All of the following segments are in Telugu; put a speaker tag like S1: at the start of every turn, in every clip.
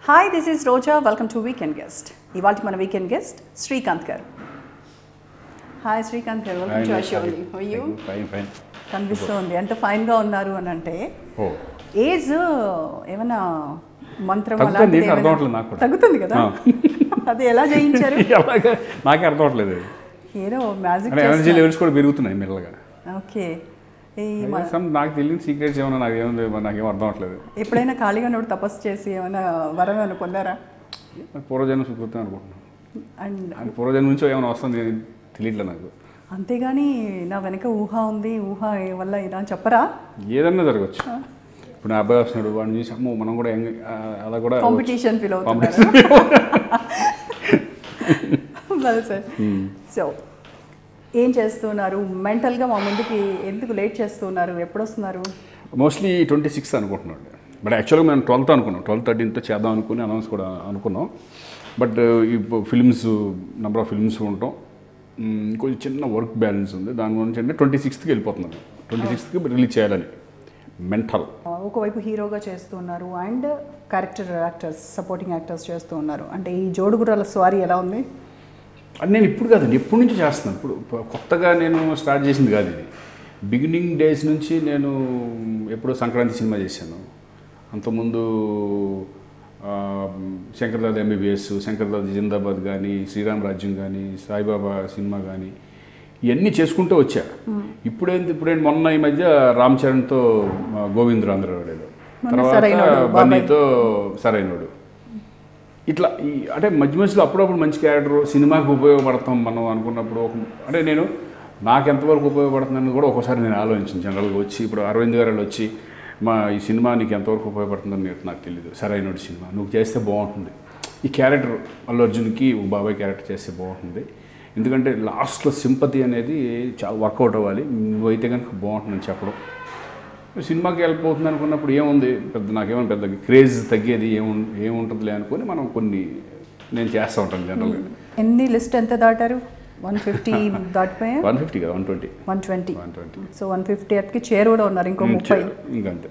S1: Hi this is Roja welcome to weekend guest ఇవాళ మన weekend guest Srikanth garu hi Srikanth garu welcome to show you
S2: fine fine
S1: కనిపిస్తుంది ఎంత ఫైన్గా ఉన్నారు అని అంటే
S2: ఓ
S1: ఏజ్ ఏమైనా మంత్రం
S2: తగ్గుతుంది,
S1: అలాంటిది
S2: ఏంటి అర్థం
S1: ఏమైనా-
S2: అవ్వట్లేదు నాకు కూడా.
S1: తగ్గుతుంది కదా
S2: ఆ.
S1: అది ఎలా జయించారు
S2: అలాగే నాకే అర్థం అవట్లేదు అది.
S1: ఏదో మ్యాజిక్
S2: అంటే ఎనర్జీ లెవెల్స్ కూడా పెరుగుతున్నాయి మెల్లగా
S1: ఓకే ఈ మ-
S2: Some నాకు తెలియని సీక్రెట్స్ ఏమన్నా నాకు ఏముంది నాకేం అర్థం అవట్లేదు
S1: ఎప్పుడైనా ఖాళీగా ఉన్నప్పుడు తపస్సు చేసి ఏమైనా వరం ఏమైనా పొందారా
S2: మరి పూర్వజన్మ సుకృతం అనుకుంటున్నాను
S1: అండ్
S2: అంటే పూర్వజన్మ నుంచో ఏమైనా వస్తుంది తెలియట్లేదు నాకు
S1: అంతేగాని నా వెనక ఊహ ఉంది ఊహ వల్ల ఇలా చెప్పరా
S2: ఏదన్నా జరగచ్చు ఇప్పుడు నా అబ్బాయి వస్తున్నాడు వాడిని చూసి అమ్మో మనం కూడా యంగ్ ఆ, అలా కూడా
S1: కాంపిటీషన్ ఫీల్ అవుతున్నారు వెల్ సార్ సో ఏం చేస్తున్నారు మెంటల్గా మా ముందుకి ఎందుకు లేట్ చేస్తున్నారు ఎప్పుడు వస్తున్నారు
S2: మోస్ట్లీ ట్వంటీ సిక్స్ అనుకుంటున్నాడు బట్ యాక్చువల్గా మేము ట్వెల్త్ అనుకున్నాం ట్వెల్త్ థర్టీన్తో చేద్దాం అనుకుని అనౌన్స్ కూడా అనుకున్నాం బట్ ఇప్పుడు ఫిల్మ్స్ నెంబర్ ఆఫ్ ఫిల్మ్స్ ఉంటాం మ్, కొంచెం చిన్న వర్క్ బ్యాలెన్స్ ఉంది దాని గురించి అంటే ట్వంటీ సిక్స్త్కి వెళ్ళిపోతున్నాను ట్వంటీ సిక్స్త్కి రిలీజ్ చేయాలని మెంటల్
S1: ఒకవైపు హీరోగా చేస్తున్నారు and character actors supporting actors చేస్తూ ఉన్నారు అంటే ఈ జోడుగుర్రాల స్వారీ ఎలా ఉంది
S2: అది నేను ఇప్పుడు కాదండి ఎప్పటి నుంచి చేస్తున్నాను ఇప్పుడు ప- కొత్తగా నేను స్టార్ట్ చేసింది కాదు ఇది బిగినింగ్ డేస్ నుంచి నేను ఎప్పుడో సంక్రాంతి సినిమా చేశాను అంతకుముందు ఆ, శంకర్దాద్ ఎంబీబీఎస్ శంకర్దాద్ జిందాబాద్ కానీ శ్రీరామ్ రాజ్యం కానీ సాయిబాబా సినిమా కానీ ఇవన్నీ చేసుకుంటూ వచ్చా ఇప్పుడేంటి ఇప్పుడేంటి మొన్న ఈ మధ్య రామ్ చరణ్తో ఆ, గోవిందరాంధ్రరావు ఏదో
S1: మొన్న సరైనోడు,
S2: తర్వాత బన్నీతో సరైనోడు ఇట్లా ఈ అంటే మధ్య మధ్యలో అప్పుడప్పుడు మంచి క్యారెక్టర్ సినిమాకి ఉపయోగపడతాం మనం అనుకున్నప్పుడు ఒక అంటే నేను నాకు ఎంతవరకు ఉపయోగపడుతుందని కూడా ఒకసారి నేను ఆలోచించాను జనరల్గా వచ్చి ఇప్పుడు అరవింద్ గారు వచ్చి మా ఈ సినిమా నీకు ఎంతవరకు ఉపయోగపడుతుందని నాకు- నాకు తెలియదు సరైనోడి సినిమా నువ్వు చేస్తే బాగుంటుంది ఈ క్యారెక్టర్ అల్లు అర్జున్కి ఒక బాబాయ్ క్యారెక్టర్ చేస్తే బాగుంటుంది ఎందుకంటే లాస్ట్లో సింపతి అనేది చాలా వర్కౌట్ అవ్వాలి నువ్వైతే కనుక బాగుంటుందని చెప్పడం సినిమాకి వెళ్ళిపోతుంది అనుకున్నప్పుడు ఏముంది పెద్ద నాకేమైనా పెద్ద క్రేజ్ తగ్గేది ఏము ఏముంటుందిలే అనుకొని మనం కొన్ని నేను చేస్తూ ఉంటాను జనరల్గా
S1: ఎన్ని లిస్ట్ ఎంత దాటారు వన్ ఫిఫ్టీ దాటిపోయా
S2: వన్ ఫిఫ్టీ కదా one twenty
S1: one twenty
S2: one twenty
S1: so one fifty అట్కి చేరు కూడా ఉన్నారు ఇంకో ముప్పై
S2: ఇంకంతే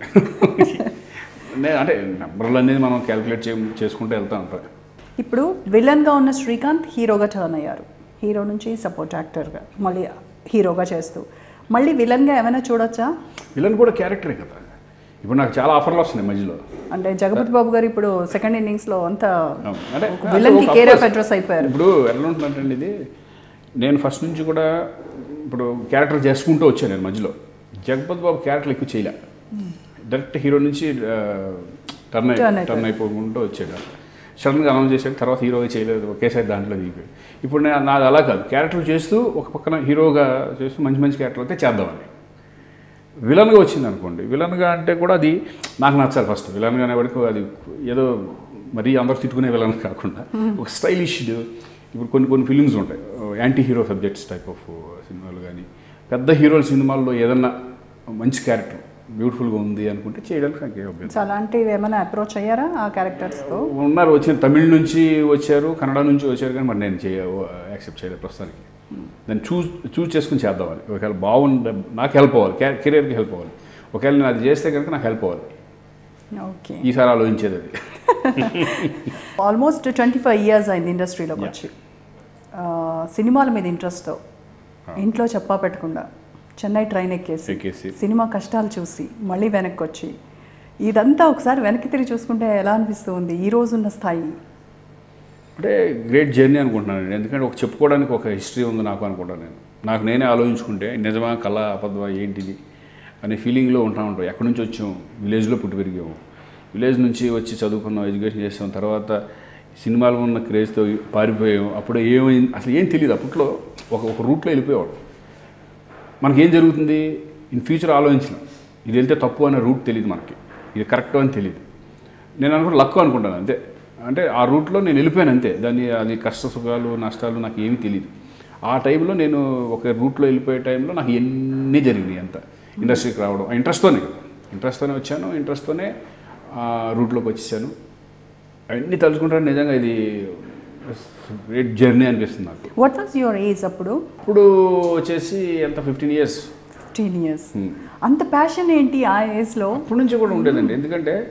S2: నేను అంటే నెంబర్లు అనేది మనం క్యాలిక్యులేట్ చే చేసుకుంటూ వెళ్తా ఉంటాం
S1: ఇప్పుడు విలన్గా ఉన్న శ్రీకాంత్ హీరోగా టర్న్ అయ్యారు హీరో నుంచి సపోర్ట్ యాక్టర్గా మళ్ళీ హీరోగా చేస్తూ మళ్ళీ విలన్గా ఏమైనా చూడొచ్చా
S2: విలన్ కూడా క్యారెక్టరే కదా ఇప్పుడు నాకు చాలా ఆఫర్లు వస్తున్నాయి మధ్యలో
S1: అంటే జగపతి బాబు గారు ఇప్పుడు సెకండ్ ఇన్నింగ్స్లో అంతా
S2: అంటే
S1: విలన్కి
S2: ఒక
S1: కేర్ ఆఫ్
S2: course.
S1: అడ్రస్ అయిపోయారు
S2: ఇప్పుడు ఎలా ఉంటుందంటే ఇది నేను ఫస్ట్ నుంచి కూడా ఇప్పుడు క్యారెక్టర్ చేసుకుంటూ వచ్చాను నేను మధ్యలో జగపతి బాబు క్యారెక్టర్ ఎక్కువ చేయలే డైరెక్ట్ హీరో నుంచి టర్న్
S1: Turn
S2: అయి
S1: అయిపోయాడు.
S2: టర్న్ అయిపోకుంటూ వచ్చాడు సడన్గా అనౌన్స్ చేశాడు తర్వాత హీరోగా చేయలేదు ఒకేసారి దాంట్లో దిగిపోయాడు ఇప్పుడు నేను నాది అలా కాదు క్యారెక్టర్ చేస్తూ ఒక పక్కన హీరోగా చేస్తూ మంచి మంచి క్యారెక్టర్ అయితే చేద్దామని విలన్గా వచ్చింది అనుకోండి విలన్గా అంటే కూడా అది నాకు నచ్చాలి ఫస్ట్ విలన్గా అనేవాడికి అది ఏదో మరీ అందరూ తిట్టుకునే విలన్ కాకుండా ఒక స్టైలిష్ ఇప్పుడు కొన్ని కొన్ని ఫిలిమ్స్ ఉంటాయి anti hero subjects type of సినిమాలు కానీ పెద్ద హీరోల సినిమాల్లో ఏదన్నా మంచి క్యారెక్టర్ బ్యూటిఫుల్గా ఉంది అనుకుంటే చేయడానికి నాకు ఏ అభ్యంతరం
S1: సో అలాంటివి ఏమైనా అప్రోచ్ అయ్యారా ఆ క్యారెక్టర్స్తో
S2: ఉన్నారు వచ్చిన తమిళ నుంచి వచ్చారు కన్నడ నుంచి వచ్చారు కానీ మరి నేను చేయ యాక్సెప్ట్ చేయలేదు ప్రస్తుతానికి దాన్ని చూస్ చూస్ చేసుకుని చేద్దామని ఒకవేళ బాగుండే నాకు హెల్ప్ అవ్వాలి కెరీర్కి హెల్ప్ అవ్వాలి ఒకవేళ నేను అది చేస్తే కనుక నాకు హెల్ప్ అవ్వాలి
S1: ఓకే
S2: ఈసారి ఆలోచించేది అది
S1: ఆల్మోస్ట్ ట్వంటీ ఫైవ్ ఇయర్స్ అయింది ఇండస్ట్రీలోకి వచ్చి ఆ, సినిమాల మీద ఇంట్రెస్ట్తో ఇంట్లో చెప్పా పెట్టకుండా చెన్నై ట్రైన్ ఎక్కేసి
S2: ఎక్కేసి.
S1: సినిమా కష్టాలు చూసి మళ్ళీ వెనక్కి వచ్చి ఇదంతా ఒకసారి వెనక్కి తిరిగి చూసుకుంటే ఎలా అనిపిస్తుంది ఈ రోజున్న స్థాయి
S2: అంటే గ్రేట్ జర్నీ అనుకుంటున్నాను నేను ఎందుకంటే ఒక చెప్పుకోవడానికి ఒక హిస్టరీ ఉంది నాకు అనుకుంటాను నేను నాకు నేనే ఆలోచించుకుంటే నిజమా కళ అబద్ధమా ఏంటిది అనే ఫీలింగ్లో ఉంటా ఉంటాం ఎక్కడి నుంచి వచ్చాం విలేజ్లో పుట్టి పెరిగాము విలేజ్ నుంచి వచ్చి చదువుకున్నాం ఎడ్యుకేషన్ చేసాం తర్వాత సినిమాలో ఉన్న క్రేజ్తో పారిపోయాం అప్పుడు ఏమైంది అసలు ఏం తెలియదు అప్పట్లో ఒక ఒక రూట్లో వెళ్ళిపోయేవాడు మనకేం జరుగుతుంది ఇన్ ఫ్యూచర్ ఆలోచించిన ఇది వెళ్తే తప్పు అనే రూట్ తెలియదు మనకి ఇది కరెక్ట్ అని తెలియదు నేను అనుకుంటే లక్కు అనుకుంటాను అంతే అంటే ఆ రూట్లో నేను వెళ్ళిపోయాను అంతే దాన్ని అది కష్ట సుఖాలు నష్టాలు నాకు ఏమీ తెలియదు ఆ టైంలో నేను ఒక రూట్లో వెళ్ళిపోయే టైంలో నాకు ఎన్ని జరిగినాయి అంత ఇండస్ట్రీకి రావడం ఆ ఇంట్రెస్ట్తోనే కదా ఇంట్రెస్ట్తోనే వచ్చాను ఇంట్రెస్ట్తోనే ఆ రూట్లోకి వచ్చేసాను అవన్నీ తలుచుకుంటే నిజంగా ఇది గ్రేట్ జర్నీ అనిపిస్తుంది నాకు
S1: వాట్ వాజ్ యువర్ ఏజ్ అప్పుడు
S2: ఇప్పుడు వచ్చేసి ఎంత ఫిఫ్టీన్ ఇయర్స్
S1: ఫిఫ్టీన్ ఇయర్స్ అంత ప్యాషన్ ఏంటి ఆ ఏజ్లో
S2: అప్పటి నుంచి కూడా ఉండేదండి ఎందుకంటే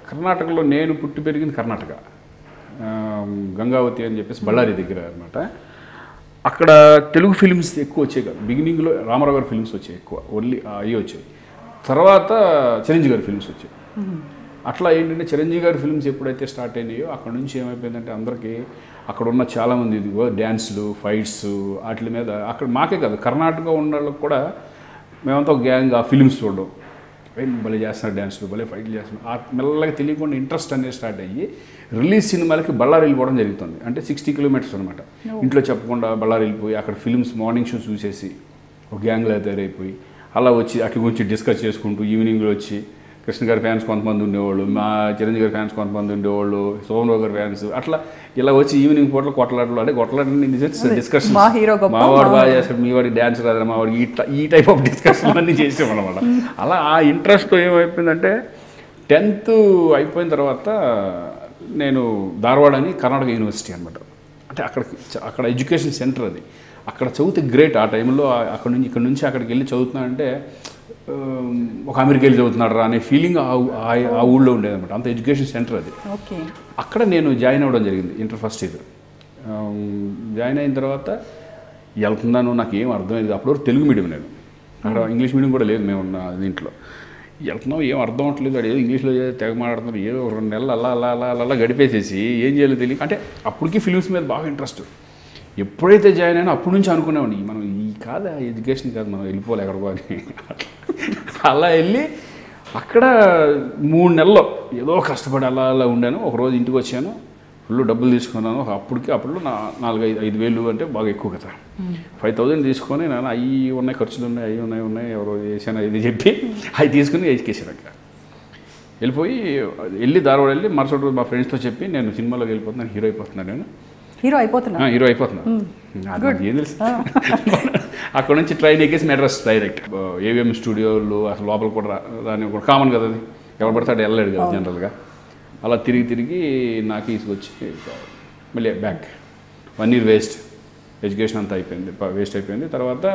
S2: కర్ణాటకలో నేను పుట్టి పెరిగింది కర్ణాటక ఆ, గంగావతి అని చెప్పేసి బళ్ళారి దగ్గర అనమాట అక్కడ తెలుగు ఫిల్మ్స్ ఎక్కువ వచ్చాయి కాదు బిగినింగ్లో రామారావు గారి ఫిల్మ్స్ వచ్చాయి ఎక్కువ ఓన్లీ అవి వచ్చాయి తర్వాత చిరంజీవి గారి ఫిల్మ్స్ వచ్చాయి అట్లా ఏంటంటే చిరంజీవి గారి ఫిల్మ్స్ ఎప్పుడైతే స్టార్ట్ అయినాయో అక్కడ నుంచి ఏమైపోయిందంటే అందరికీ అక్కడ ఉన్న చాలామంది ఇదిగో డ్యాన్స్లు ఫైట్స్ వాటి మీద అక్కడ మాకే కాదు కర్ణాటక ఉన్న వాళ్ళకి కూడా మేమంతా ఒక గ్యాంగ్ ఆ ఫిల్మ్స్ చూడడం ఏం భలే చేస్తున్నారు డ్యాన్స్లు భలే ఫైట్లు చేస్తున్నారు ఆ మెల్లగా తెలియకుండా ఇంట్రెస్ట్ అనేది స్టార్ట్ అయ్యి రిలీజ్ సినిమాలకి బళ్ళారి వెళ్ళిపోవడం జరుగుతుంది అంటే సిక్స్టీ కిలోమీటర్స్ అనమాట ఇంట్లో చెప్పకుండా బళ్ళారి వెళ్ళిపోయి అక్కడ ఫిల్మ్స్ మార్నింగ్ షో చూసేసి ఒక గ్యాంగ్లో తయారైపోయి అలా వచ్చి అట్ల గురించి డిస్కస్ చేసుకుంటూ ఈవినింగ్లో వచ్చి కృష్ణ గారి ఫ్యాన్స్ కొంతమంది ఉండేవాళ్ళు మా చిరంజీవి గారి ఫ్యాన్స్ కొంతమంది ఉండేవాళ్ళు సోమరావు గారి ఫ్యాన్స్ అట్లా ఇలా వచ్చి ఈవినింగ్ పూటలు కొట్లాటలు అంటే కొట్లాటలు డిస్కషన్
S1: మా hero గొప్ప,
S2: మా వాడు
S1: మా
S2: బాగా చేస్తాడు మీ వాడికి డ్యాన్స్ రాదు మా వాడికి ఇట్లా ఈ టైప్ ఆఫ్ డిస్కషన్ అన్నీ చేసాం అనమాట అలా ఆ ఇంట్రెస్ట్ ఏమైపోయిందంటే టెన్త్ అయిపోయిన తర్వాత నేను ధారవాడ అని కర్ణాటక యూనివర్సిటీ అనమాట అంటే అక్కడ అక్కడ ఎడ్యుకేషన్ సెంటర్ అది అక్కడ చదివితే గ్రేట్ ఆ టైంలో ఆ- అక్కడ నుంచి ఇక్కడ నుంచి అక్కడికి వెళ్ళి చదువుతున్నానంటే ఆమ్, ఒక అమెరికా వెళ్ళి చదువుతున్నాడు రా అనే ఫీలింగ్ ఆ ఊ- ఆ- ఆ ఊళ్ళో ఉండేదన్నమాట అంత ఎడ్యుకేషన్ సెంటర్ అది
S1: ఓకే
S2: అక్కడ నేను జాయిన్ అవ్వడం జరిగింది ఇంటర్ ఫస్ట్ ఇయర్ జాయిన్ అయిన తర్వాత వెళ్తున్నాను నాకు ఏం అర్థమైంది అప్పుడు వరకు తెలుగు మీడియం నేను అక్కడ ఇంగ్లీష్ మీడియం కూడా లేదు మేము ఉన్న దీంట్లో వెళ్తున్నాం ఏం అర్థం అవట్లేదు అది ఏదో ఇంగ్లీష్లో ఏదో తెగ మాట్లాడుతున్నారు ఏదో ఒక రెండు నెలలు అలా అలా అలా అలా అలా గడిపేసేసి ఏం చేయాలో తెలియక అంటే అప్పటికి ఫిలిమ్స్ మీద బాగా ఇంట్రెస్ట్ ఎప్పుడైతే జాయిన్ అయినా అప్పటి నుంచి అనుకునేవాడిని మనం ఈ కాదా ఎడ్యుకేషన్ కాదు మనం వెళ్ళిపోవాలి ఎక్కడికో అని అలా వెళ్ళి అక్కడ మూడు నెలలు ఏదో కష్టపడి అలా అలా ఉండాను ఒకరోజు ఇంటికి వచ్చాను ఫుల్ డబ్బులు తీసుకున్నాను అప్పటికి అప్పుడు నా నాలుగు ఐదు ఐదు వేలు అంటే బాగా ఎక్కువ కదా ఫైవ్ థౌజండ్ తీసుకొని నేను అవి ఉన్నాయి ఖర్చులు ఉన్నాయి అవి ఉన్నాయి ఉన్నాయి ఎవరో వేసాను ఇది చెప్పి అవి తీసుకుని ఎడ్యుకేషన్ అక్కడ వెళ్ళిపోయి వెళ్ళి ధారవాడ వెళ్ళి మరుసటి రోజు మా ఫ్రెండ్స్తో చెప్పి నేను సినిమాలోకి వెళ్ళిపోతున్నాను హీరో అయిపోతున్నాను నేను
S1: హీరో అయిపోతున్నా
S2: ఆ, హీరో అయిపోతున్నా అది నాకు ఏం తెలుసు అక్కడ నుంచి ట్రైన్ ఎక్కేసి మెడ్రస్ డైరెక్ట్ ఏవిఎం స్టూడియోలు అసలు లోపల కూడా రా- రాని కూడా కామన్ కదా అది ఎవరు పడతాడు వెళ్ళలేడు కదా జనరల్గా అలా తిరిగి తిరిగి నాకు తీసుకొచ్చి మళ్ళీ back one year waste education అంతా అయిపోయింది వేస్ట్ అయిపోయింది తర్వాత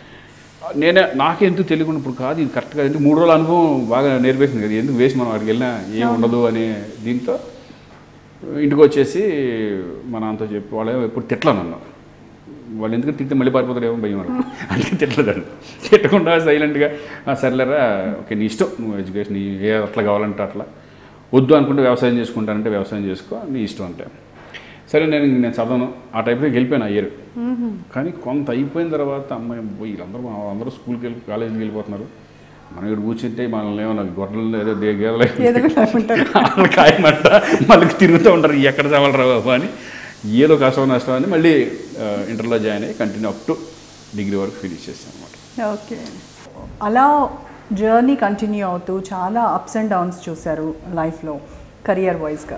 S2: నేనే నాకే ఎందుకు తెలియకుండా ఇప్పుడు కాదు ఇది కరెక్ట్ కాదు ఎందుకు మూడు రోజుల అనుభవం బాగా నేర్పేసింది కదా ఎందుకు వేస్ట్ మనం అక్కడికి వెళ్ళినా ఏం ఉండదు అనే దీంతో ఇంటికి వచ్చేసి మా నాన్నతో చెప్పి వాళ్ళు ఎప్పుడు తిట్టలేను నన్ను వాళ్ళు ఎందుకంటే తిడితే మళ్ళీ పారిపోతాడేమో భయం వాళ్ళకి అందుకే తిట్టలేదండి తిట్టకుండా సైలెంట్గా సర్లేరా ఓకే నీ ఇష్టం నువ్వు ఎడ్యుకేషన్ నీ ఏ అట్లా కావాలంటే అట్లా వద్దు అనుకుంటే వ్యవసాయం చేసుకుంటానంటే వ్యవసాయం చేసుకో నీ ఇష్టం అంటే సరే నేను నేను చదవను ఆ టైప్లో వెళ్ళిపోయాను ఆ ఇయర్ కానీ కొంత అయిపోయిన తర్వాత అమ్మాయి పోయి వీళ్ళందరూ మా- అందరూ స్కూల్కి వెళ్ళి కాలేజీకి వెళ్ళిపోతున్నారు మనం ఇక్కడ కూర్చుంటే మనల్ని ఏమన్నా గొర్రెలు ఏదో దే- గేదెలు
S1: ఎదుగుతారు
S2: వాళ్ళు ఖాయమంట మళ్ళీ తిరుగుతూ ఉంటారు ఎక్కడ చావాలరా బాబు అని ఏదో కష్టం నష్టం అని మళ్ళీ ఆ, ఇంటర్లో జాయిన్ అయ్యి కంటిన్యూ అప్ టు డిగ్రీ వరకు ఫినిష్ చేశాను అనమాట
S1: ఓకే అలా జర్నీ కంటిన్యూ అవుతూ చాలా అప్స్ అండ్ డౌన్స్ చూశారు లైఫ్లో కెరియర్ వైజ్గా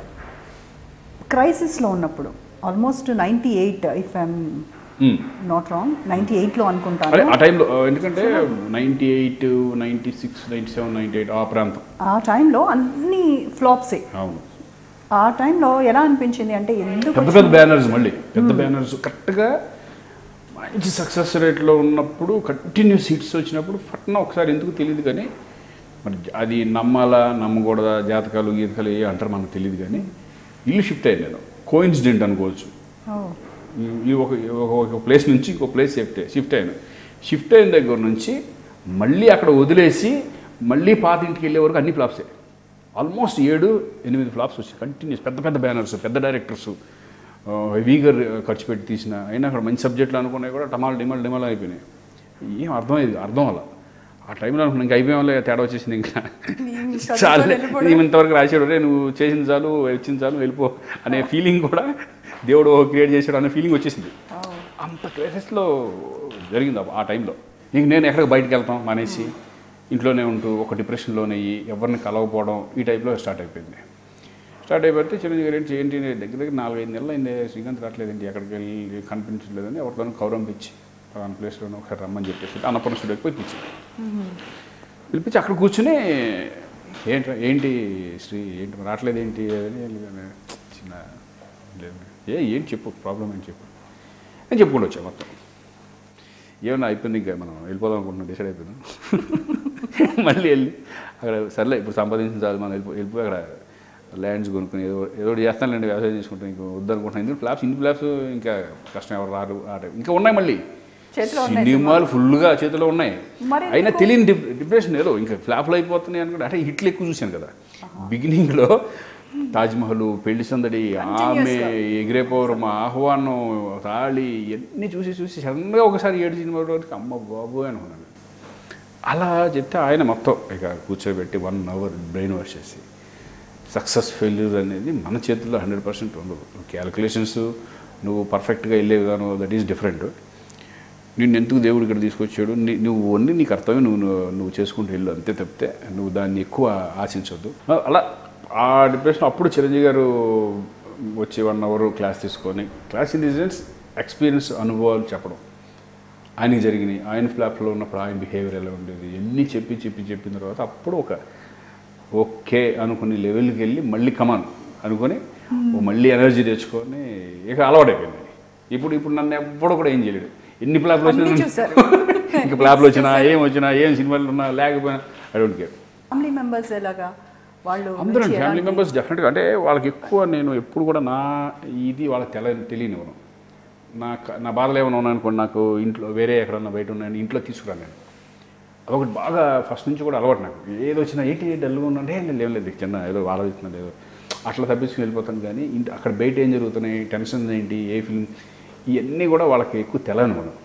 S1: క్రైసిస్లో ఉన్నప్పుడు almost ninety eight if I'm not wrong ninety ఎయిట్లో
S2: అదే
S1: అనుకుంటాను
S2: ఆ టైంలో ఆ, ఎందుకంటే ninety eight ninety six ninety seven ninety eight ఆ ప్రాంతం
S1: ఆ టైంలో అన్ని ఫ్లాప్సే
S2: అవును
S1: ఆ టైంలో ఎలా అనిపించింది అంటే ఎందుకు
S2: పెద్ద పెద్ద బ్యానర్స్ మళ్ళీ పెద్ద బ్యానర్స్ కరెక్ట్గా మంచి సక్సెస్ రేట్లో ఉన్నప్పుడు కంటిన్యూస్ హిట్స్ వచ్చినప్పుడు ఫట్న ఒకసారి ఎందుకు తెలియదు కానీ మరి అది నమ్మాలా నమ్మకూడదా జాతకాలు గీతకాలు ఏ అంటారు మనకు తెలియదు కానీ ఇల్లు షిఫ్ట్ అయ్యాను నేను కోయిన్సిడెంట్ అనుకోవచ్చు
S1: ఓ,
S2: ఈ- ఈ ఒక ఒక- ఒక ప్లేస్ నుంచి ఇంకో ప్లేస్ షిఫ్ట్ షిఫ్ట్ అయ్యాను షిఫ్ట్ అయిన దగ్గర నుంచి మళ్ళీ అక్కడ వదిలేసి మళ్ళీ పాత ఇంటికి వెళ్ళే వరకు అన్ని ఫ్లాప్సే ఆల్మోస్ట్ ఏడు ఎనిమిది ఫ్లాప్స్ వచ్చాయి కంటిన్యూస్ పెద్ద పెద్ద బ్యానర్స్ పెద్ద డైరెక్టర్స్ హెవీగా ఖర్చు పెట్టి తీసిన అయినా అక్కడ మంచి సబ్జెక్టులు అనుకున్నాయి కూడా టమాల్ డిమాల్ డిమాల్ అయిపోయినాయి ఏం అర్థమయ్యేది అర్థం అలా ఆ టైంలో అనుకున్నా ఇంకా అయిపోయాం తేడా వచ్చేసింది ఇంకా చాలు
S1: వెళ్ళిపోవడం.
S2: ఈమె ఇంతవరకు రాశాడు రే నువ్వు చేసింది చాలు వచ్చింది చాలు వెళ్ళిపో అనే ఫీలింగ్ కూడా దేవుడు క్రియేట్ చేశాడు అనే ఫీలింగ్ వచ్చేసింది
S1: ఓ,
S2: అంత క్రైసిస్లో జరిగింది ఆ- ఆ టైంలో ఇంక నేను ఎక్కడికి బయటకు వెళ్తాం మానేసి ఇంట్లోనే ఉంటూ ఒక డిప్రెషన్లోనే అయ్యి ఎవరిని కలవకపోవడం ఈ టైప్లో స్టార్ట్ అయిపోయింది స్టార్ట్ అయిపోతే చిరంజీవి గారు ఏంటి ఏంటి దగ్గర దగ్గర నాలుగైదు నెలలు అయింది శ్రీకాంత్ రావట్లేదండి ఎక్కడికి వెళ్ళి కనిపించలేదని ఎవరితోనూ కౌరం పిచ్చి పలానా ప్లేస్లోనే ఒకసారి రమ్మని చెప్పేసి అన్నపూర్ణ స్టూడియోకి పోయి పిచ్చి పిలిపించి అక్కడ కూర్చుని ఏంటి ఏంటి శ్రీ ఏంటి మరి రావట్లేదు ఏంటి అని నేను చిన్న లేదు ఏ ఏంటి చెప్పు ప్రాబ్లం ఏంటి చెప్పు అని చెప్పుకుంటూ వచ్చా మొత్తం ఏమన్నా అయిపోయింది ఇంకా మనం వెళ్ళిపోదాం అనుకుంటున్నాం డిసైడ్ అయిపోయింది మళ్ళీ వెళ్ళి అక్కడ సర్లే ఇప్పుడు సంపాదించిన చాలు మనం వెళ్ళిపో వెళ్ళిపోయి అక్కడ ల్యాండ్స్ కొనుక్కుని ఏదో ఏదో ఒకటి చేస్తానులేండి వ్యవసాయం చేసుకుంటాను ఇంకో వద్దనుకుంటున్నాను ఇందులో ఫ్లాప్స్ ఇన్ని ఫ్లాప్స్ ఇంకా కష్టం ఎవరు రారు ఆ టైం ఇంకా ఉన్నాయి మళ్ళీ
S1: చేతిలో ఉన్నాయి
S2: సినిమాలు ఫుల్గా చేతిలో ఉన్నాయి
S1: మరి
S2: అయినా తెలియని డిప్ డిప్రెషన్ ఏదో ఇంకా ఫ్లాప్లు అయిపోతున్నాయి అనుకుంటే అంటే హిట్లు ఎక్కువ చూశాను కదా బిగినింగ్లో తాజ్మహల్ పెళ్లి సందడి ఆమె ఎగిరేపోవరం ఆహ్వానం తాళి ఇవన్నీ చూసి చూసి సడన్గా ఒకసారి ఏడు సినిమా వరకు అమ్మ బాబు అనుకున్నాను అలా చెప్తే ఆయన మొత్తం ఇక కూర్చోబెట్టి వన్ అవర్ బ్రెయిన్ వాష్ చేసి సక్సెస్ ఫెయిల్యూర్ అనేది మన చేతుల్లో హండ్రెడ్ పర్సెంట్ ఉండదు క్యాలిక్యులేషన్స్ నువ్వు పర్ఫెక్ట్గా వెళ్ళే విధానం దట్ ఈస్ డిఫరెంట్ నిన్ను ఎందుకు దేవుడు ఇక్కడ తీసుకొచ్చాడు నీ- నువ్వు అన్ని నీ కర్తవ్యం నువ్వు నువ్వు- నువ్వు చేసుకుంటూ వెళ్ళు అంతే తప్పితే నువ్వు దాన్ని ఎక్కువ ఆశించొద్దు అలా ఆ డిప్రెషన్ అప్పుడు చిరంజీవి గారు వచ్చి వన్ అవర్ క్లాస్ తీసుకొని class in the sense experience అనుభవాలు చెప్పడం ఆయనకి జరిగినాయి ఆయన ఫ్లాప్లో ఉన్నప్పుడు ఆయన బిహేవియర్ ఎలా ఉండేది ఎన్ని చెప్పి చెప్పి చెప్పిన తర్వాత అప్పుడు ఒక ఓకే అనుకుని లెవెల్కి వెళ్ళి మళ్ళీ కమాన్ అనుకొని ఓ మళ్ళీ ఎనర్జీ తెచ్చుకొని ఇక అలవాటైపోయింది ఇప్పుడు ఇప్పుడు నన్ను ఎవ్వడు కూడా ఏం చేయలేడు ఎన్ని ఫ్లాప్లు
S1: అన్నీ
S2: వచ్చినా
S1: చూసారు
S2: ఇంకా ఫ్లాప్లు వచ్చినా ఏం వచ్చినా ఏం సినిమాలు ఉన్నా లేకపోయినా I don't care
S1: family members ఎలాగా వాళ్ళు
S2: అందరూ
S1: నుంచి
S2: ఫ్యామిలీ
S1: ఎలాంటి-
S2: మెంబర్స్ డెఫినెట్గా అంటే వాళ్ళకి ఎక్కువ నేను ఎప్పుడు కూడా నా ఇది వాళ్ళకి తెల తెలియనివ్వను నా క- నా బాధలు ఏమైనా ఉన్నాయనుకోండి నాకు ఇంట్లో వేరే ఎక్కడన్నా బయట ఉన్నాయని ఇంట్లో తీసుకురాను నేను అదొకటి బాగా ఫస్ట్ నుంచి కూడా అలవాటు నాకు ఏదో వచ్చినా ఏంటి డల్గా ఉన్నా అంటే ఏం లేదు చిన్న ఏదో ఆలోచిస్తున్నా ఏదో అట్లా తప్పించుకుని వెళ్ళిపోతాను కానీ ఇంటి అక్కడ బయట ఏం జరుగుతున్నాయి టెన్షన్ ఏంటి ఏ ఫిల్మ్ ఇవన్నీ కూడా వాళ్ళకి ఎక్కువ తెలని మనం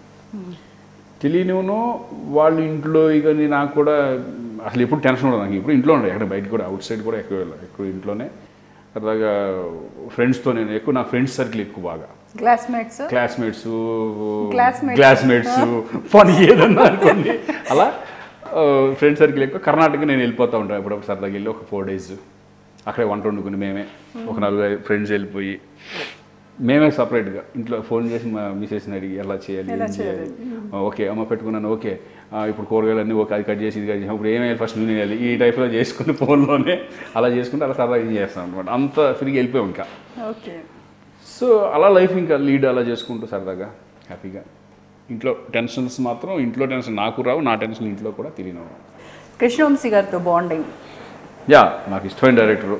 S2: తెలియనివను వాళ్ళు ఇంట్లో ఇక నీ- నాకు కూడా అసలు ఎప్పుడు టెన్షన్ ఉండదు నాకు ఇప్పుడు ఇంట్లో ఉండదు ఎక్కడ బయట కూడా అవుట్ సైడ్ కూడా ఎక్కువ వెళ్ళాను ఎక్కువ ఇంట్లోనే సరదాగా ఫ్రెండ్స్తో నేను ఎక్కువ నా ఫ్రెండ్స్ సర్కిల్ ఎక్కువ బాగా
S1: క్లాస్మేట్స్
S2: క్లాస్మేట్స్
S1: Classmates.
S2: క్లాస్మేట్స్ పని ఏదన్నా అనుకోండి అలా ఫ్రెండ్ సర్కిల్ ఎక్కువ కర్ణాటక నేను వెళ్ళిపోతూ ఉంటాను ఎప్పుడప్పుడు సరదాగా వెళ్ళి ఒక ఫోర్ డేస్ అక్కడే వంట వండుకుని మేమే ఒక నలుగురు ఫ్రెండ్స్ వెళ్ళిపోయి మేమే సపరేట్గా ఇంట్లో ఫోన్ చేసి మా మిసెస్ని అడిగి ఎలా చేయాలి
S1: ఎలా
S2: ఏం చేయాలి ఓకే అమ్మ పెట్టుకున్నాను ఓకే ఆ, ఇప్పుడు కూరగాయలు అన్నీ ఓకే అది కట్ చేసి ఇది కట్ చేసి ఇప్పుడు ఏమేయాలి ఫస్ట్ నూనె వేయాలి ఈ టైప్లో చేసుకుని ఫోన్లోనే అలా చేసుకుంటే అలా సరదాగా ఏం చేస్తాం అనమాట అంత ఫ్రీగా వెళ్ళిపోయాం ఇంకా
S1: ఓకే
S2: సో అలా లైఫ్ ఇంకా లీడ్ అలా చేసుకుంటూ సరదాగా హ్యాపీగా ఇంట్లో టెన్షన్స్ మాత్రం ఇంట్లో టెన్షన్ నాకు రావు నా టెన్షన్ ఇంట్లో కూడా తెలియను
S1: కృష్ణవంశీ గారితో బాండింగ్
S2: యా నాకు ఇష్టమైన డైరెక్టరు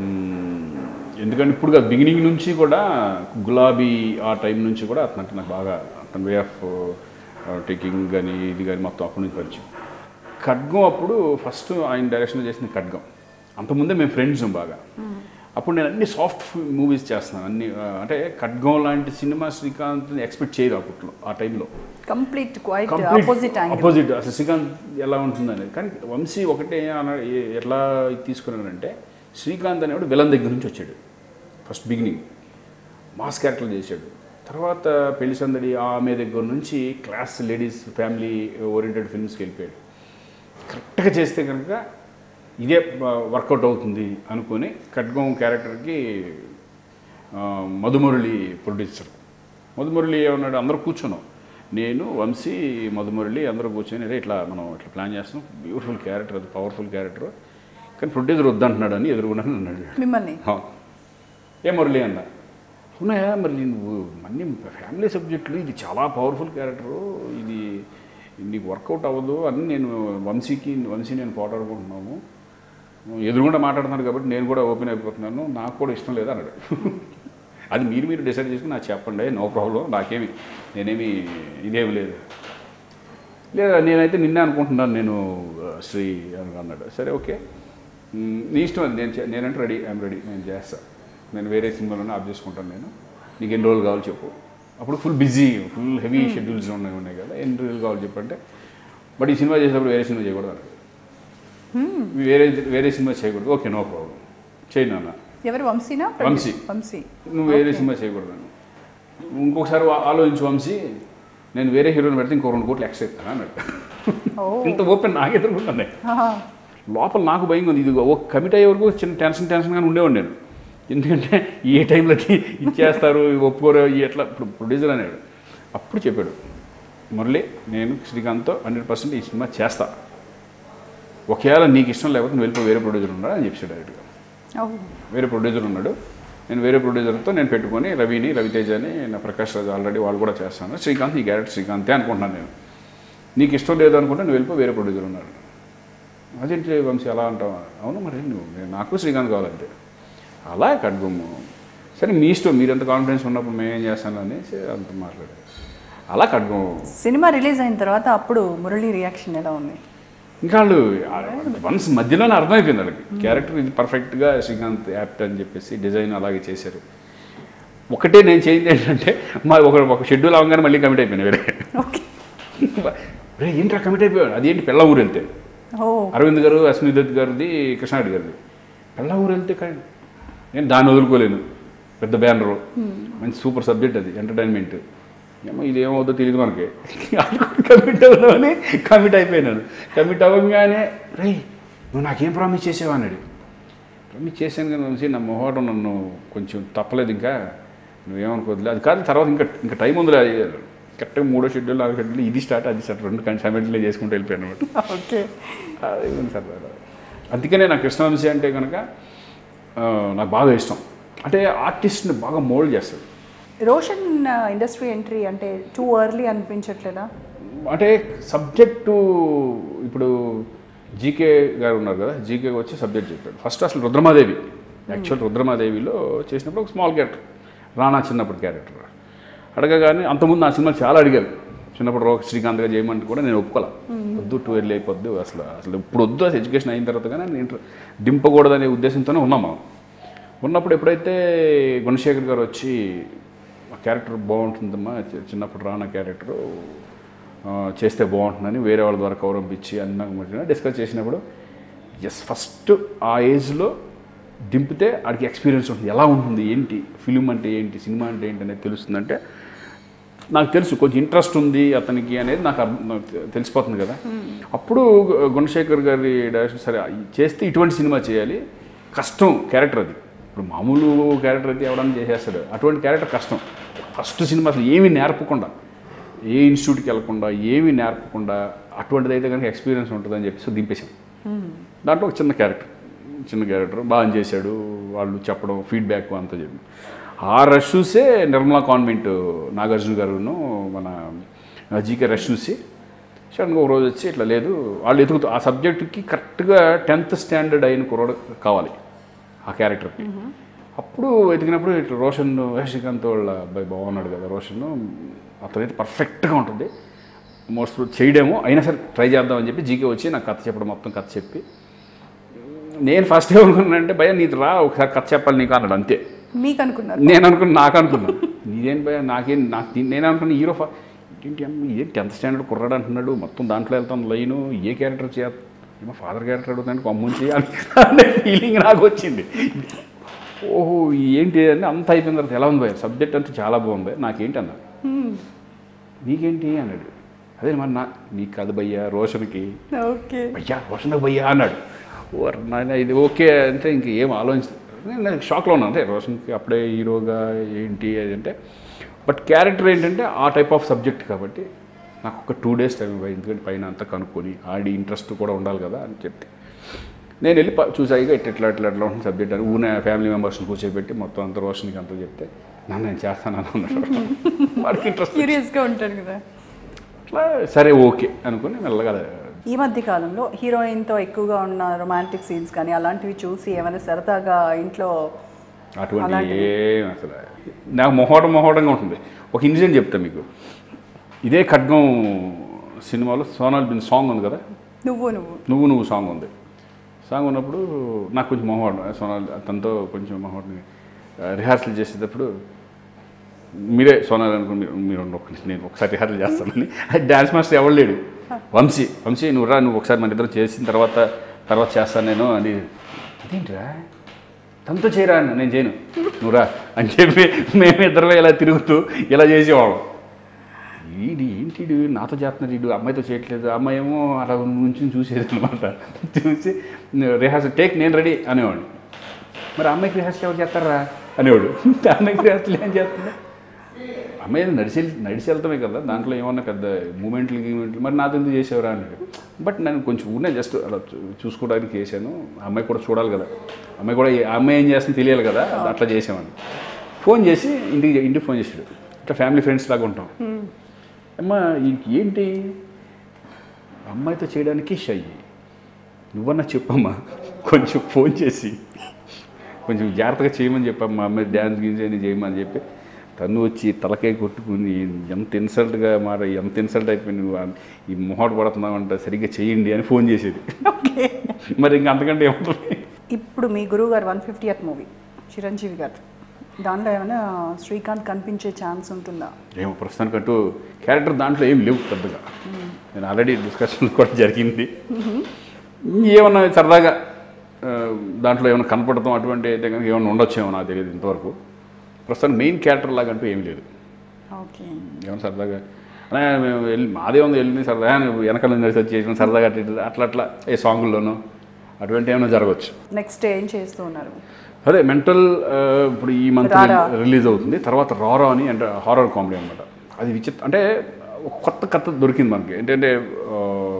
S2: ఎందుకంటే ఇప్పుడు కాదు బిగినింగ్ నుంచి కూడా గులాబీ ఆ టైం నుంచి కూడా అతను అంటే నాకు బాగా అతని వే ఆఫ్ టేకింగ్ కానీ ఇది కానీ మొత్తం అప్పటి నుంచి పరిచయం ఖడ్గం అప్పుడు ఫస్ట్ ఆయన డైరెక్షన్ చేసిన ఖడ్గం అంతకుముందే మేము ఫ్రెండ్స్ బాగా అప్పుడు నేను అన్ని సాఫ్ట్ మూవీస్ చేస్తున్నాను అన్ని ఆ, అంటే ఖడ్గం లాంటి సినిమా శ్రీకాంత్ ఎక్స్పెక్ట్ చేయదు అప్పట్లో ఆ టైంలో
S1: complete quite
S2: complete
S1: opposite angle
S2: opposite అసలు శ్రీకాంత్ ఎలా ఉంటుందని కానీ వంశీ ఒకటే అన- ఏ- ఎట్లా తీసుకున్నాడంటే శ్రీకాంత్ అనేవాడు విలన్ దగ్గర నుంచి వచ్చాడు ఫస్ట్ బిగినింగ్ మాస్ క్యారెక్టర్ చేశాడు తర్వాత పెళ్లి సందడి ఆమె దగ్గర నుంచి క్లాస్ లేడీస్ ఫ్యామిలీ ఓరియంటెడ్ ఫిల్మ్స్కి వెళ్ళిపోయాడు కరెక్ట్గా చేస్తే కనుక ఇదే వర్కౌట్ అవుతుంది అనుకొని ఖడ్గం క్యారెక్టర్కి ఆ, మధుమురళి ప్రొడ్యూసర్ మధుమురళి ఏమన్నాడు అందరూ కూర్చున్నాం నేను వంశీ మధుమురళి అందరూ కూర్చొని "అరే, ఇట్లా మనం ఇట్లా ప్లాన్ చేస్తున్నాం బ్యూటిఫుల్ క్యారెక్టర్ అది పవర్ఫుల్ క్యారెక్టర్ కానీ ప్రొడ్యూసర్ వద్దంటున్నాడు అని ఎదురుగున్నాను అన్నాడు
S1: మిమ్మల్ని
S2: "హా." ఏ మురళి అన్న అవునాయా మరి నువ్వు అన్ని ఫ్యామిలీ సబ్జెక్టులు ఇది చాలా పవర్ఫుల్ క్యారెక్టరు ఇది నీకు వర్కౌట్ అవ్వదు అని నేను వంశీకి వంశీ నేను పోటాడుకుంటున్నాము ఎదురుగుండా మాట్లాడుతున్నాడు కాబట్టి నేను కూడా ఓపెన్ అయిపోతున్నాను నాకు కూడా ఇష్టం లేదు అన్నాడు అది మీరు మీరు డిసైడ్ చేసుకుని నాకు చెప్పండి నో ప్రాబ్లం నాకేమి నేనేమి ఇదేమి లేదు లేదా నేనైతే నిన్నే అనుకుంటున్నాను నేను ఆ, శ్రీ అని అన్నాడు సరే ఓకే మ్, నీ ఇష్టం అది నేను చే- నేనంటే రెడీ ఐఎమ్ రెడీ నేను చేస్తాను నేను వేరే సినిమాలోనే ఆఫ్ చేసుకుంటాను నేను నీకు ఎన్ని రోజులు కావాలి చెప్పు అప్పుడు full busy full heavy schedules ఉన్నాయి ఉన్నాయి కదా ఎన్ని రోజులు కావాలి చెప్పంటే బట్ ఈ సినిమా చేసేటప్పుడు వేరే సినిమా చేయకూడదు అన్నాడు వేరే వేరే సినిమా చేయకూడదు ఓకే నో ప్రాబ్లం చేయి నాన్న
S1: ఎవరు వంశీనా
S2: వంశీ.
S1: వంశీ
S2: నువ్వు వేరే సినిమా చేయకూడదు ఇంకొకసారి ఆ- ఆలోచించు వంశీ నేను వేరే హీరోని పెడితే ఇంకో రెండు కోట్లు ఎక్స్ట్రా ఇస్తాను అన్నాడు
S1: ఓ
S2: ఇంత ఓపెన్ నాకు ఎదుర్కొంటాను
S1: ఆహా.
S2: లోపల నాకు భయం ఉంది ఇది ఒక కమిట్ అయ్యే వరకు చిన్న టెన్షన్ టెన్షన్గానే ఉండేవాడు నేను ఎందుకంటే ఏ టైంలోకి ఇచ్చేస్తారు ఒప్పుకోరు ఈ ఎట్లా ఇప్పుడు ప్రొడ్యూసర్ అనేవాడు అప్పుడు చెప్పాడు మురళి నేను శ్రీకాంత్తో హండ్రెడ్ పర్సెంట్ ఈ సినిమా చేస్తా ఒకవేళ నీకు ఇష్టం లేకపోతే నువ్వు వెళ్ళిపో వేరే ప్రొడ్యూసర్ ఉన్నాడు అని చెప్పాడు డైరెక్ట్గా
S1: ఓ.
S2: వేరే ప్రొడ్యూసర్ ఉన్నాడు నేను వేరే ప్రొడ్యూసర్తో నేను పెట్టుకొని రవిని రవితేజని నా ప్రకాష్ రాజు ఆల్రెడీ వాళ్ళు కూడా చేస్తాను శ్రీకాంత్ ఈ క్యారెక్టర్ శ్రీకాంతే అనుకుంటున్నాను నేను నీకు ఇష్టం లేదు అనుకుంటే నువ్వు వెళ్ళిపో వేరే ప్రొడ్యూసర్ ఉన్నాడు అదేంటి వంశీ అలా అంటావా అవును మరి నువ్వు నేను నాకు శ్రీకాంత్ కావాలంతే అలా ఖడ్గము సరే మీ ఇష్టం మీరు ఎంత కాన్ఫిడెన్స్ ఉన్నప్పుడు మేము ఏం చేస్తాను అనేసి అంత మాట్లాడారు అలా ఖడ్గం
S1: సినిమా రిలీజ్ అయిన తర్వాత అప్పుడు మురళి రియాక్షన్ ఎలా ఉంది
S2: ఇంకా వాళ్ళు వన్స్ మధ్యలోనే అర్థమైపోయింది వాళ్ళకి క్యారెక్టర్ ఇది పర్ఫెక్ట్గా శ్రీకాంత్ యాప్ట్ అని చెప్పేసి డిజైన్ అలాగే చేశారు ఒకటే నేను చేయింది ఏంటంటే మా ఒక ఒక షెడ్యూల్ అవగానే మళ్ళీ కమిట్ అయిపోయాను వేరే
S1: ఓకే
S2: రే ఏంట్రా కమిట్ అయిపోయాడు అదేంటి పిల్ల ఊరు వెళ్తే
S1: ఓ
S2: అరవింద్ గారు అశ్విని దత్ గారిది కృష్ణారెడ్డి గారిది పిల్ల ఊరు వెళ్తే కానీ నేను దాన్ని వదులుకోలేను పెద్ద బ్యానరు మంచి సూపర్ సబ్జెక్ట్ అది ఎంటర్టైన్మెంట్ ఏమో ఇది ఏమవుతుందో తెలియదు మనకి కమిట్ అవుదామని కమిట్ అయిపోయినాను కమిట్ అవ్వగానే రే నువ్వు నాకేం ప్రామిస్ చేసావు అన్నాడు ప్రామిస్ చేశాను కానీ వచ్చి నా మొహోటం నన్ను కొంచెం తప్పలేదు ఇంకా నువ్వేమనుకోవద్దులే అది కాదు తర్వాత ఇంకా ఇంకా టైం ఉందిలే కరెక్ట్గా మూడో షెడ్యూల్ నాలుగో షెడ్యూల్ ఇది స్టార్ట్ అది స్టార్ట్ రెండు కమిట్లో చేసుకుంటూ వెళ్ళిపోయాను అనమాట
S1: ఓకే
S2: అది ఉంది సార్ అందుకనే నాకు కృష్ణవంశీ అంటే కనుక ఆ, నాకు బాగా ఇష్టం అంటే ఆర్టిస్ట్ని బాగా మోల్డ్ చేస్తాడు
S1: రోషన్ ఇండస్ట్రీ ఎంట్రీ అంటే టూ ఎర్లీ అనిపించట్లేదా
S2: అంటే సబ్జెక్టు ఇప్పుడు జీకే గారు ఉన్నారు కదా జీకే వచ్చి సబ్జెక్ట్ చెప్పాడు ఫస్ట్ అసలు రుద్రమాదేవి యాక్చువల్ రుద్రమాదేవిలో చేసినప్పుడు ఒక స్మాల్ క్యారెక్టర్ రానా చిన్నప్పుడు క్యారెక్టర్ అడగగానే అంతకుముందు నా సినిమా చాలా అడిగారు చిన్నప్పుడు రో శ్రీకాంత్గా చేయమంటే కూడా నేను ఒప్పుకోలే వద్దు టూ ఇయర్లీ అయిపోద్దు అసలు అసలు ఇప్పుడు వద్దు అసలు ఎడ్యుకేషన్ అయిన తర్వాత కానీ నేను ఇంటర్ దింపకూడదనే ఉద్దేశంతోనే ఉన్నాం మనం ఉన్నప్పుడు ఎప్పుడైతే గుణశేఖర్ గారు వచ్చి ఆ క్యారెక్టర్ బాగుంటుందమ్మా చి- చిన్నప్పుడు రానా క్యారెక్టరు ఆ, చేస్తే బాగుంటుందని వేరే వాళ్ళ ద్వారా కౌరంపించి అన్న డిస్కస్ చేసినప్పుడు ఎస్ ఫస్ట్ ఆ ఏజ్లో దింపితే ఆడికి ఎక్స్పీరియన్స్ ఉంటుంది ఎలా ఉంటుంది ఏంటి ఫిలిం అంటే ఏంటి సినిమా అంటే ఏంటి అనేది తెలుస్తుందంటే నాకు తెలుసు కొంచెం ఇంట్రెస్ట్ ఉంది అతనికి అనేది నాకు అర్థం- నాకు తె- తెలిసిపోతుంది కదా అప్పుడు గు- గుణశేఖర్ గారి డైరెక్షన్ సరే ఈ- చేస్తే ఇటువంటి సినిమా చేయాలి కష్టం క్యారెక్టర్ అది ఇప్పుడు మామూలు క్యారెక్టర్ అయితే ఎవడన్నా చేసేస్తాడు అటువంటి క్యారెక్టర్ కష్టం ఫస్ట్ సినిమా అసలు ఏమీ నేర్పకుండా ఏ ఇన్స్టిట్యూట్కి వెళ్ళకుండా ఏమీ నేర్పకుండా అటువంటిది అయితే కనుక ఎక్స్పీరియన్స్ ఉంటుందని చెప్పేసి దింపేశాం దాంట్లో ఒక చిన్న క్యారెక్టర్ చిన్న క్యారెక్టర్ బాగా చేశాడు వాళ్ళు చెప్పడం ఫీడ్బ్యాక్ అంతా చెప్పి ఆ రష్ చూసే నిర్మలా కాన్వెంట్ నాగార్జున గారును మన జీకే రష్ చూసి సడన్గా ఒక రోజు వచ్చి ఇట్లా లేదు వాళ్ళు ఎదుగుతూ ఆ సబ్జెక్టుకి కరెక్ట్గా టెన్త్ స్టాండర్డ్ అయిన కుర్రాడు కావాలి ఆ క్యారెక్టర్కి అప్పుడు వెతికినప్పుడు ఇట్లా రోషన్ శ్రీకాంత్ వాళ్ళ అబ్బాయి బాగున్నాడు కదా రోషన్ అతనైతే పర్ఫెక్ట్గా ఉంటుంది మోస్ట్ చేయడేమో అయినా సరే ట్రై చేద్దామని చెప్పి జీకే వచ్చి నాకు కథ చెప్పడం మొత్తం కథ చెప్పి నేను ఫస్ట్ ఏమనుకున్నానంటే భయ నీకు రా ఒకసారి కథ చెప్పాలి నీకు అన్నాడు అంతే
S1: మీకు అనుకున్నారు
S2: నేను అనుకున్నా నాకు అనుకున్నాను నీదేం భయ నాకేం నాకు తీ- నేను అనుకున్న హీరో ఫ- ఏంటి అమ్మ ఇదేం టెన్త్ స్టాండర్డ్ కుర్రాడు అంటున్నాడు మొత్తం దాంట్లో వెళ్తాను లైను ఏ క్యారెక్టర్ చేయ ఏమో ఫాదర్ క్యారెక్టర్ అడుగుతాను కొమ్ముని చేయాలి అనే ఫీలింగ్ నాకు వచ్చింది ఓహో ఏంటి అని అంత అయిపోయిన తర్వాత ఎలా ఉంది భయ సబ్జెక్ట్ అంతా చాలా బాగుంది నాకేంటి అన్నా నీకేంటి అన్నాడు అదే మరి నా నీకు కాదు భయ్యా రోషన్కి
S1: ఓకే
S2: భయ్యా రోషన్ భయ్యా అన్నాడు ఓ నాయన ఇది ఓకే అంటే ఇంక ఏం ఆలోచించ నేను షాక్లో ఉన్నాను అంటే రోషన్కి అప్పుడే హీరోగా ఏంటి అది అంటే బట్ క్యారెక్టర్ ఏంటంటే ఆ టైప్ ఆఫ్ సబ్జెక్ట్ కాబట్టి నాకు ఒక టూ డేస్ టైం ఇవ్వాలి ఎందుకంటే పైన అంతా కనుక్కొని ఆడి ఇంట్రెస్ట్ కూడా ఉండాలి కదా అని చెప్పి నేను వెళ్ళి ప- చూసా ఇక ఇట్లా ఇట్లా ఇట్లా ఇట్లా ఉంటుంది సబ్జెక్ట్ అని ఊనే ఫ్యామిలీ మెంబర్స్ని కూర్చోబెట్టి మొత్తం అంత రోషన్కి అంతా చెప్తే నన్ను నేను చేస్తాను అని అన్నాడు వాడికి ఇంట్రెస్ట్
S1: క్యూరియస్గా ఉంటాడు కదా
S2: అట్లా సరే ఓకే అనుకుని మెల్లగా
S1: ఈ మధ్య కాలంలో హీరోయిన్తో ఎక్కువగా ఉన్న రొమాంటిక్ సీన్స్ కానీ అలాంటివి చూసి ఏమైనా సరదాగా ఇంట్లో
S2: అటువంటి
S1: అలాంటివి.
S2: ఏం అసలు నాకు మొహోటం మొహోటంగా ఉంటుంది ఒక ఇన్సిడెంట్ చెప్తా మీకు ఇదే ఖడ్గం సినిమాలో సోనాల్ బిన్ సాంగ్ ఉంది కదా
S1: నువ్వు నువ్వు
S2: నువ్వు నువ్వు సాంగ్ ఉంది సాంగ్ ఉన్నప్పుడు నాకు కొంచెం మొహోటం సోనాల్ తనతో కొంచెం మొహోటం రిహార్సల్ చేసేటప్పుడు మీరే సోనాల్ అనుకుని మీరు మీరు ఉండండి ఒక్క నిమిషం, నేను ఒకసారి రిహార్సల్ చేస్తానని అది డ్యాన్స్ మాస్టర్ ఎవరు లేడు వంశీ వంశీ నువ్వు రా నువ్వు ఒకసారి మన ఇద్దరు చేసిన తర్వాత తర్వాత చేస్తాను నేను అని అదేంటిరా తనతో చేయరా అన్న నేను చేయను నువ్వు రా అని చెప్పి మేమిద్దరం ఇలా తిరుగుతూ ఇలా చేసేవాళ్ళం ఈడి ఏంటి ఈడు నాతో చేస్తున్నాడు ఈడు అమ్మాయితో చేయట్లేదు అమ్మాయి ఏమో అలా నుంచి చూసేది అనమాట చూసి రిహార్సల్ టేక్ నేను రెడీ అనేవాడు మరి అమ్మాయికి రిహార్సల్ ఎవరు చేస్తారా అనేవాడు అమ్మాయికి రిహార్సల్ ఏం చేస్తుందా అమ్మాయి నడిచి నడిచి వెళ్తామే కదా దాంట్లో ఏమన్నా పెద్ద మూమెంట్లు గీమెంట్లు మరి నాతో ఎందుకు చేసేవరా అన్నాడు బట్ నేను కొంచెం ఊరినే జస్ట్ అలా చూ- చూసుకోవడానికి చేశాను ఆ అమ్మాయి కూడా చూడాలి కదా అమ్మాయి కూడా ఏ- ఆ అమ్మాయి ఏం చేస్తుంది తెలియాలి కదా అట్లా చేసామని ఫోన్ చేసి ఇంటికి ఇంటికి ఫోన్ చేసాడు ఇట్లా ఫ్యామిలీ ఫ్రెండ్స్ లాగా ఉంటాం అమ్మ వీడికి ఏంటి అమ్మాయితో చేయడానికి షై నువ్వన్నా చెప్పమ్మా కొంచెం ఫోన్ చేసి కొంచెం జాగ్రత్తగా చేయమని చెప్పాము మా అమ్మాయి డ్యాన్స్ గిన్స్ అని చేయమని చెప్పి తను వచ్చి తలకాయ కొట్టుకుని ఎంత ఇన్సల్ట్గా మాట ఎంత ఇన్సల్ట్ అయిపోయింది నువ్వు అన్- ఈ మొహట పడుతున్నావు అంటే సరిగ్గా చేయండి అని ఫోన్ చేసేది
S1: ఓకే
S2: మరి ఇంక అంతకంటే ఏముంటుంది
S1: ఇప్పుడు మీ గురువు గారు వన్ ఫిఫ్టీ మూవీ చిరంజీవి గారు దాంట్లో ఏమైనా శ్రీకాంత్ కనిపించే ఛాన్స్ ఉంటుందా
S2: ఏమో ప్రస్తుతానికంటూ క్యారెక్టర్ దాంట్లో ఏం లేవు పెద్దగా నేను ఆల్రెడీ డిస్కషన్ కూడా జరిగింది ఏమన్నా సరదాగా ఆ, దాంట్లో ఏమైనా కనపడతాం అటువంటి అయితే కనుక ఏమైనా ఉండొచ్చేమో నాకు తెలియదు ఇంతవరకు ప్రస్తుతానికి మెయిన్ క్యారెక్టర్ లాగా అంటూ ఏం లేదు
S1: ఓకే
S2: ఏమైనా సరదాగా అలా మేము వెళ్ళి మాదే ఉంది వెళ్ళి సరదాగా నువ్వు వెనకాల నుంచి రీసెర్చ్ చేసిన సరదాగా అట్లా ఇట్లా అట్లా అట్లా ఏ సాంగుల్లోనూ అటువంటి ఏమైనా జరగవచ్చు
S1: నెక్స్ట్ ఏం చేస్తూ ఉన్నారు
S2: అదే మెంటల్ ఇప్పుడు ఈ మంత్
S1: రారా.
S2: రిలీజ్ అవుతుంది తర్వాత రారా అని అంటే హారర్ కామెడీ అనమాట అది విచిత్ర అంటే ఒక కొత్త కథ దొరికింది మనకి ఏంటంటే ఆ,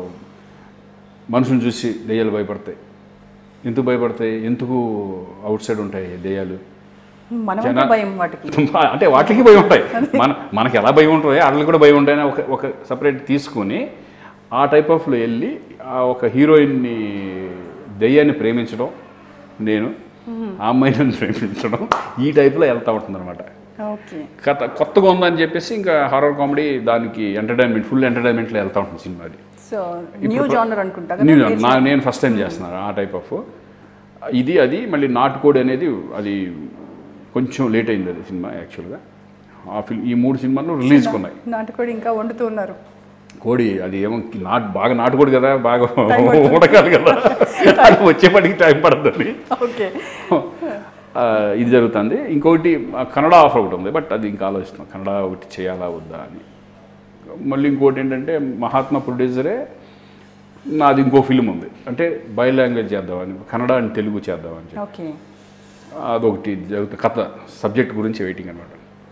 S2: మనుషుని చూసి దెయ్యాలు భయపడతాయి ఎందుకు భయపడతాయి ఎందుకు అవుట్ సైడ్ ఉంటాయి దెయ్యాలు
S1: మనమంటే
S2: జన-
S1: భయం వాటికి
S2: అంటే వాటికి భయం ఉంటాయి మన మనకి ఎలా భయం ఉంటాయో వాళ్ళకి కూడా భయం ఉంటాయని ఒక ఒక సపరేట్ తీసుకొని ఆ టైప్ ఆఫ్లో వెళ్ళి ఆ ఒక హీరోయిన్ని దెయ్యాన్ని ప్రేమించడం నేను ఆ అమ్మాయిని ప్రేమించడం ఈ టైప్లో వెళ్తూ ఉంటుంది అనమాట
S1: ఓకే
S2: కథ కొత్తగా ఉందని చెప్పేసి ఇంకా హారర్ కామెడీ దానికి ఎంటర్టైన్మెంట్ ఫుల్ ఎంటర్టైన్మెంట్లో వెళ్తూ ఉంటుంది సినిమా అది
S1: సో న్యూ జానర్ అనుకుంటా కదా
S2: న్యూ నా నేను ఫస్ట్ టైం చేస్తున్నాను ఆ టైప్ ఆఫ్ ఇది అది మళ్ళీ నాటుకోడి అనేది అది కొంచెం లేట్ అయింది అది సినిమా యాక్చువల్గా ఆ ఫిల్మ్ ఈ మూడు సినిమాలు రిలీజ్ కొన్నాయి
S1: నాటుకోడి ఇంకా వండుతూ ఉన్నారు
S2: కోడి అది ఏమో నాటు బాగా నాటుకోడి కదా బాగా ఉడకాలి కదా అది వచ్చేపటికి టైం పడుతుంది
S1: ఓకే
S2: ఆ, ఇది జరుగుతుంది ఇంకొకటి ఆ, కన్నడ ఆఫర్ ఒకటి ఉంది బట్ అది ఇంకా ఆలోచిస్తున్నాం కన్నడ ఒకటి చేయాలా వద్దా అని మళ్ళీ ఇంకోటి ఏంటంటే మహాత్మా ప్రొడ్యూసరే నాది ఇంకో ఫిల్మ్ ఉంది అంటే బై లాంగ్వేజ్ చేద్దామని కన్నడ అండ్ తెలుగు చేద్దామని చెప్పి
S1: ఓకే
S2: అదొకటి జరుగుతుంది కథ సబ్జెక్ట్ గురించి వెయిటింగ్ అనమాట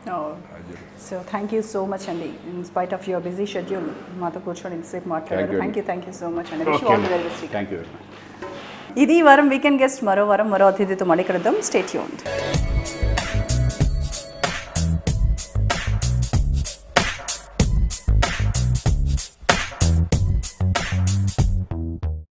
S1: so thank you so much అండి in spite of your busy schedule మాతో కూర్చొని ఇంతసేపు మాట్లాడారు
S2: you.
S1: Thank you thank you so much అండి wish all the very best
S2: thank you very much
S1: ఇది ఈ వారం వీకెండ్ గెస్ట్ మరో వారం మరో అతిథితో మళ్ళీ కలుద్దాం స్టేట్ యూన్